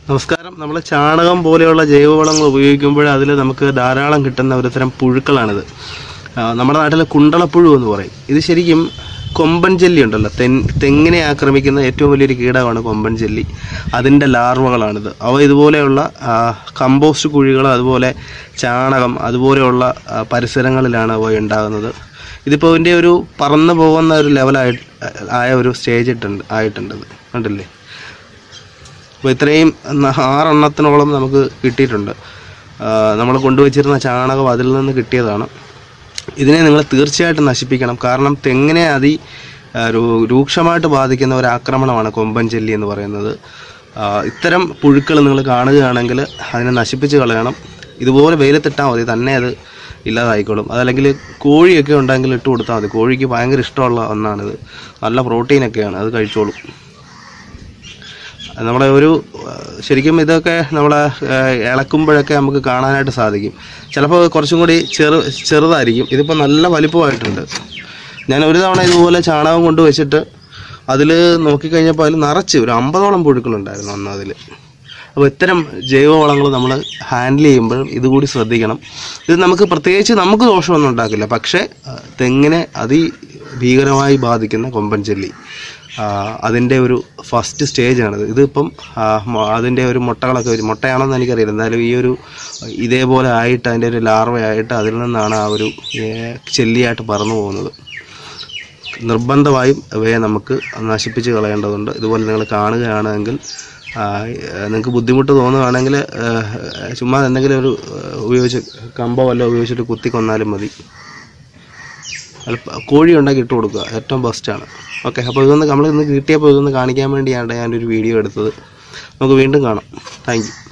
നമസ്കാരം നമ്മൾ ചാണകം പോലെയുള്ള ജൈവവളങ്ങൾ ഉപയോഗിക്കുമ്പോൾ അതിൽ നമുക്ക് ധാരാളം കിട്ടുന്ന ഒരു തരം പുഴുക്കളാണിത് ആ, നമ്മുടെ നാട്ടിൽ കുണ്ടളപ്പുഴു എന്ന് പറയും ഇത് ശരിക്കും കൊമ്പൻ ജെല്ലി ഉണ്ടല്ലോ തെൻ തെങ്ങിനെ ആക്രമിക്കുന്ന ഏറ്റവും വലിയൊരു കീടമാണ് കൊമ്പൻ ജെല്ലി അതിൻ്റെ ലാർവകളാണിത് അവ ഇതുപോലെയുള്ള ആ, കമ്പോസ്റ്റ് കുഴികൾ അതുപോലെ ചാണകം അതുപോലെയുള്ള ആ, പരിസരങ്ങളിലാണ് അവ ഉണ്ടാകുന്നത് ഇതിപ്പോൾ ഇതിൻ്റെ ഒരു പറന്നു പോകുന്ന ഒരു ലെവലായി ആയ ഒരു സ്റ്റേജ് ഇട്ടുണ്ട് ആയിട്ടുണ്ട് ഇത്. കണ്ടില്ലേ അപ്പോൾ ഇത്രയും ന- ആറെണ്ണത്തിനോളം നമുക്ക് കിട്ടിയിട്ടുണ്ട് നമ്മൾ കൊണ്ടുവച്ചിരുന്ന ചാണകം അതിൽ നിന്ന് കിട്ടിയതാണ് ഇതിനെ നിങ്ങൾ തീർച്ചയായിട്ടും നശിപ്പിക്കണം കാരണം തെങ്ങിനെ അതി ആ, രൂ- രൂക്ഷമായിട്ട് ബാധിക്കുന്ന ഒരു ആക്രമണമാണ് കൊമ്പൻ ചെല്ലി എന്ന് പറയുന്നത് ആ, ഇത്തരം പുഴുക്കൾ നിങ്ങൾ കാണുകയാണെങ്കിൽ അതിനെ നശിപ്പിച്ച് കളയണം ഇതുപോലെ വെയിലത്തിട്ടാൽ മതി തന്നെ അത് ഇല്ലാതായിക്കോളും അതല്ലെങ്കിൽ കോഴിയൊക്കെ ഉണ്ടെങ്കിൽ ഇട്ട് കൊടുത്താൽ മതി കോഴിക്ക് ഭയങ്കര ഇഷ്ടമുള്ള ഒന്നാണിത് നല്ല പ്രോട്ടീനൊക്കെയാണ് അത് കഴിച്ചോളും നമ്മുടെ ഒരു ആ, ശരിക്കും ഇതൊക്കെ നമ്മൾ ഇളക്കുമ്പോഴൊക്കെ നമുക്ക് കാണാനായിട്ട് സാധിക്കും ചിലപ്പോൾ കുറച്ചും കൂടി ചെറു ചെറുതായിരിക്കും ഇതിപ്പോൾ നല്ല വലിപ്പമായിട്ടുണ്ട് ഞാൻ ഒരു തവണ ഇതുപോലെ ചാണകം കൊണ്ട് വെച്ചിട്ട് അതിൽ നോക്കിക്കഴിഞ്ഞപ്പോൾ അതിൽ നിറച്ച് ഒരു അമ്പതോളം പുഴുക്കളുണ്ടായിരുന്നു അന്ന് അതിൽ അപ്പോൾ ഇത്തരം ജൈവവളങ്ങൾ നമ്മൾ ഹാൻഡിൽ ചെയ്യുമ്പോൾ ഇതുകൂടി ശ്രദ്ധിക്കണം ഇത് നമുക്ക് പ്രത്യേകിച്ച് നമുക്ക് ദോഷമൊന്നും ഉണ്ടാക്കില്ല പക്ഷേ ആ, തെങ്ങിനെ അതിഭീകരമായി ബാധിക്കുന്ന കൊമ്പൻ ചെല്ലി ആ, അതിൻ്റെ ഒരു ഫസ്റ്റ് സ്റ്റേജാണിത് ഇതിപ്പം ആ, മ- അതിൻ്റെ ഒരു മുട്ടകളൊക്കെ വരും മുട്ടയാണെന്ന് എനിക്കറിയില്ല എന്തായാലും ഈ ഒരു ഇതേപോലെ ആയിട്ട് അതിൻ്റെ ഒരു ലാർവയായിട്ട് അതിൽ നിന്നാണ് ആ ഒരു ഏ, ചെല്ലിയായിട്ട് പറന്നു പോകുന്നത് നിർബന്ധമായും ഇവയെ നമുക്ക് നശിപ്പിച്ച് കളയേണ്ടതുണ്ട് ഇതുപോലെ നിങ്ങൾ കാണുകയാണെങ്കിൽ ആ, നിങ്ങൾക്ക് ബുദ്ധിമുട്ട് തോന്നുകയാണെങ്കിൽ ആ, ചുമ്മാ എന്തെങ്കിലും ഒരു ആ, ഉപയോഗിച്ച് കമ്പോ വല്ലതും ഉപയോഗിച്ചിട്ട് കുത്തി കൊന്നാലും മതി അല്പ കോഴി ഉണ്ടാക്കി ഇട്ട് കൊടുക്കുക ഏറ്റവും ബെസ്റ്റാണ് ഓക്കെ അപ്പോൾ ഇതൊന്ന് നമ്മൾ ഇന്ന് കിട്ടിയപ്പോൾ ഇതൊന്ന് കാണിക്കാൻ വേണ്ടിയാണ് ഞാനൊരു വീഡിയോ എടുത്തത് നമുക്ക് വീണ്ടും കാണാം താങ്ക് യു